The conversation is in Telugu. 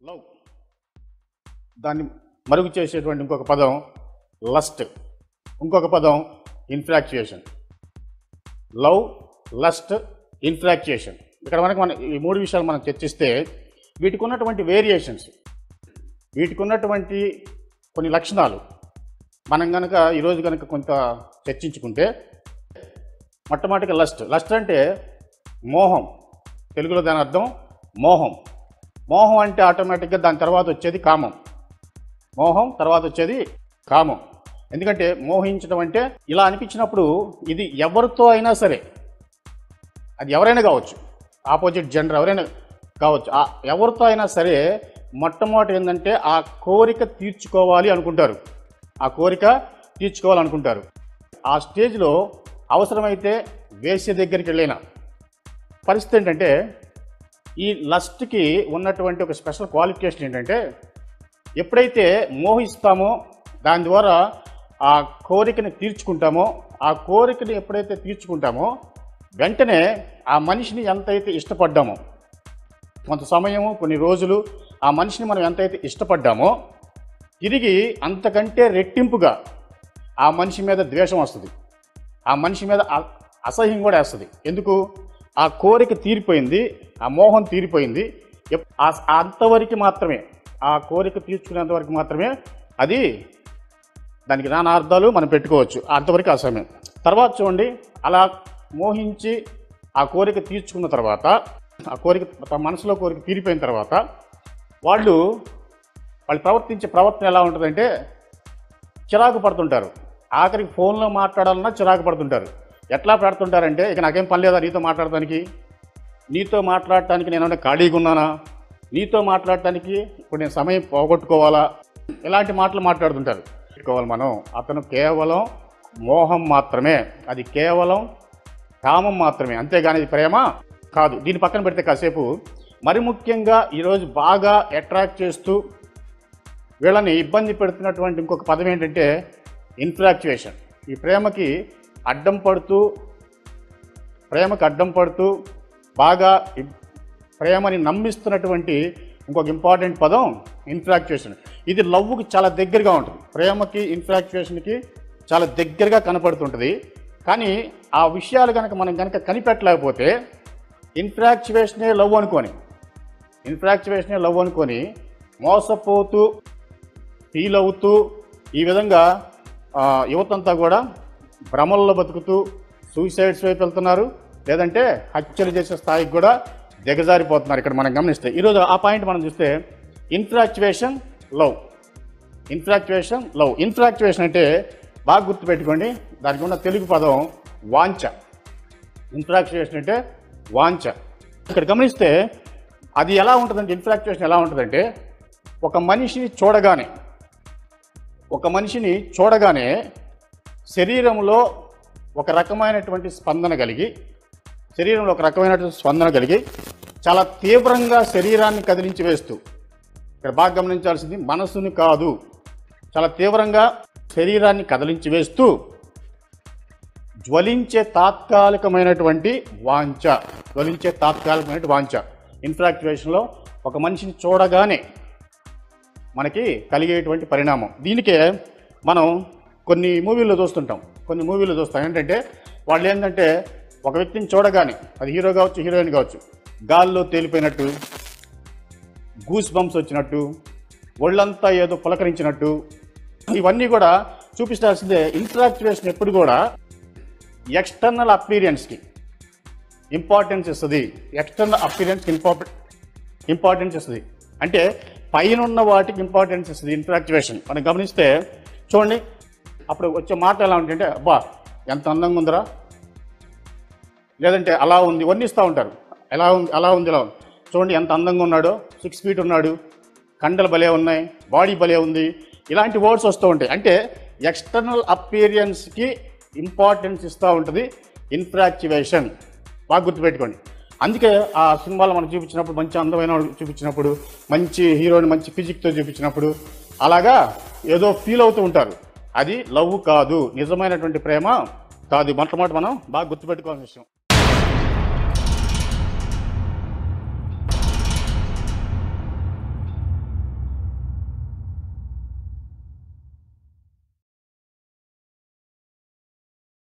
లవ్ దాన్ని మరుగు చేసేటువంటి ఇంకొక పదం లస్ట్ ఇంకొక పదం ఇన్ఫ్రాక్చుయేషన్ లవ్ లస్ట్ ఇన్ఫ్రాక్చుయేషన్ ఇక్కడ మనకి మన ఈ మూడు విషయాలు మనం చర్చిస్తే వీటికి ఉన్నటువంటి వేరియేషన్స్ వీటికి ఉన్నటువంటి కొన్ని లక్షణాలు మనం కనుక ఈరోజు కనుక కొంత చర్చించుకుంటే మొట్టమొదటిగా లస్ట్ లస్ట్ అంటే మోహం తెలుగులో దాని అర్థం మోహం మోహం అంటే ఆటోమేటిక్గా దాని తర్వాత వచ్చేది కామం మోహం తర్వాత వచ్చేది కామం ఎందుకంటే మోహించడం అంటే ఇలా అనిపించినప్పుడు ఇది ఎవరితో అయినా సరే అది ఎవరైనా కావచ్చు ఆపోజిట్ జెండర్ ఎవరైనా కావచ్చు ఆ ఎవరితో అయినా సరే మొట్టమొదటి ఏంటంటే ఆ కోరిక తీర్చుకోవాలి అనుకుంటారు ఆ కోరిక తీర్చుకోవాలనుకుంటారు ఆ స్టేజ్లో అవసరమైతే వేసే దగ్గరికి వెళ్ళిన పరిస్థితి ఏంటంటే ఈ లస్ట్కి ఉన్నటువంటి ఒక స్పెషల్ క్వాలిఫికేషన్ ఏంటంటే ఎప్పుడైతే మోహిస్తామో దాని ద్వారా ఆ కోరికని తీర్చుకుంటామో ఆ కోరికని ఎప్పుడైతే తీర్చుకుంటామో వెంటనే ఆ మనిషిని ఎంతైతే ఇష్టపడ్డామో కొంత సమయము కొన్ని రోజులు ఆ మనిషిని మనం ఎంతైతే ఇష్టపడ్డామో తిరిగి అంతకంటే రెట్టింపుగా ఆ మనిషి మీద ద్వేషం వస్తుంది ఆ మనిషి మీద అ- అసహ్యం కూడా వేస్తుంది ఎందుకు ఆ కోరిక తీరిపోయింది ఆ మోహం తీరిపోయింది ఎప్- ఆ- అంతవరకు మాత్రమే ఆ కోరిక తీర్చుకునేంత వరకు మాత్రమే అది దానికి నానా అర్థాలు మనం పెట్టుకోవచ్చు అంతవరకు ఆ సమయం తర్వాత చూడండి అలా మోహించి ఆ కోరిక తీర్చుకున్న తర్వాత ఆ కోరిక తమ మనసులో కోరిక తీరిపోయిన తర్వాత వాళ్ళు వాళ్ళు ప్రవర్తించే ప్రవర్తన ఎలా ఉంటుందంటే చిరాకు పడుతుంటారు ఆఖరికి ఫోన్లో మాట్లాడాలన్నా చిరాకు పడుతుంటారు ఎట్లా పెడుతుంటారంటే ఇక నాకేం పని లేదా నీతో మాట్లాడటానికి నీతో మాట్లాడటానికి నేను ఏమైనా ఖాళీగా ఉన్నానా నీతో మాట్లాడటానికి ఇప్పుడు నేను సమయం పోగొట్టుకోవాలా ఇలాంటి మాటలు మాట్లాడుతుంటారు పెట్టుకోవాలి మనం అతను కేవలం మోహం మాత్రమే అది కేవలం కామం మాత్రమే అంతేగాని ఇది ప్రేమ కాదు దీని పక్కన పెడితే కాసేపు మరి ముఖ్యంగా ఈరోజు బాగా అట్రాక్ట్ చేస్తూ వీళ్ళని ఇబ్బంది పెడుతున్నటువంటి ఇంకొక పదం ఏంటంటే ఇన్ఫ్రాక్చుయేషన్ ఈ ప్రేమకి అడ్డం పడుతూ ప్రేమకు అడ్డం పడుతూ బాగా ఇ- ప్రేమని నమ్మిస్తున్నటువంటి ఇంకొక ఇంపార్టెంట్ పదం ఇన్ఫ్రాక్చుయేషన్ ఇది లవ్కి చాలా దగ్గరగా ఉంటుంది ప్రేమకి ఇన్ఫ్రాక్చుయేషన్కి చాలా దగ్గరగా కనపడుతుంటుంది కానీ ఆ విషయాలు కనుక మనం కనుక కనిపెట్టలేకపోతే ఇన్ఫ్రాక్చువేషనే లవ్ అనుకొని ఇన్ఫ్రాక్చువేషనే లవ్ అనుకొని మోసపోతూ ఫీల్ అవుతూ ఈ విధంగా ఆ, యువతంతా కూడా భ్రమల్లో బతుకుతూ సూసైడ్స్ వైపు వెళ్తున్నారు లేదంటే హత్యలు చేసే స్థాయికి కూడా దిగజారిపోతున్నారు ఇక్కడ మనం గమనిస్తే ఈరోజు ఆ పాయింట్ మనం చూస్తే ఇన్ఫ్రాక్చువేషన్ లవ్ ఇన్ఫ్రాక్చువేషన్ లవ్ ఇన్ఫ్రాక్చువేషన్ అంటే బాగా గుర్తుపెట్టుకోండి దానికి ఉన్న తెలుగు పదం వాంఛ ఇన్ఫ్రాక్చువేషన్ అంటే వాంఛ ఇక్కడ గమనిస్తే అది ఎలా ఉంటుందంటే ఇన్ఫ్రాక్చువేషన్ ఎలా ఉంటుందంటే ఒక మనిషిని చూడగానే ఒక మనిషిని చూడగానే శరీరంలో ఒక రకమైనటువంటి స్పందన కలిగి శరీరంలో ఒక రకమైనటువంటి స్పందన కలిగి చాలా తీవ్రంగా శరీరాన్ని కదిలించి వేస్తూ ఇక్కడ బాగా గమనించాల్సింది మనసుని కాదు చాలా తీవ్రంగా శరీరాన్ని కదిలించి వేస్తూ జ్వలించే తాత్కాలికమైనటువంటి వాంఛ జ్వలించే తాత్కాలికమైన వాంఛ ఇన్ఫ్రాక్చువేషన్లో ఒక మనిషిని చూడగానే మనకి కలిగేటువంటి పరిణామం దీనికే మనం కొన్ని మూవీల్లో చూస్తుంటాం కొన్ని మూవీల్లో చూస్తాం ఏంటంటే వాళ్ళు ఏంటంటే ఒక వ్యక్తిని చూడగానే అది హీరో కావచ్చు హీరోయిన్ కావచ్చు గాల్లో తేలిపోయినట్టు గూస్ బంప్స్ వచ్చినట్టు ఒళ్ళంతా ఏదో పులకరించినట్టు ఇవన్నీ కూడా చూపించాల్సిందే ఇంటరాక్చువేషన్ ఎప్పుడు కూడా ఎక్స్టర్నల్ అపీరియన్స్కి ఇంపార్టెన్స్ ఇస్తుంది ఎక్స్టర్నల్ అపీరియన్స్కి ఇంపార్టెంట్ ఇంపార్టెన్స్ ఇస్తుంది అంటే పైన ఉన్న వాటికి ఇంపార్టెన్స్ ఇస్తుంది ఇంటరాక్చువేషన్ మనం గమనిస్తే చూడండి అప్పుడు వచ్చే మాట ఎలా ఉంటుందంటే అబ్బా ఎంత అందంగా ఉందిరా లేదంటే అలా ఉంది వర్ణిస్తూ ఉంటారు ఎలా ఉంది అలా ఉంది ఇలా ఉంది చూడండి ఎంత అందంగా ఉన్నాడో సిక్స్ ఫీట్ ఉన్నాడు కండలు భలే ఉన్నాయి బాడీ భలే ఉంది ఇలాంటి వర్డ్స్ వస్తూ ఉంటాయి అంటే ఎక్స్టర్నల్ అపీరియన్స్కి ఇంపార్టెన్స్ ఇస్తూ ఉంటుంది ఇన్ఫ్రాక్చువేషన్ బాగా గుర్తుపెట్టుకోండి అందుకే ఆ సినిమాలో మనం చూపించినప్పుడు మంచి అందమైన వాడు చూపించినప్పుడు మంచి హీరోని మంచి ఫిజిక్తో చూపించినప్పుడు అలాగా ఏదో ఫీల్ అవుతూ ఉంటారు అది లవ్ కాదు నిజమైనటువంటి ప్రేమ కాదు మొట్టమొదటి మనం బాగా గుర్తుపెట్టుకోవాల్సిన విషయం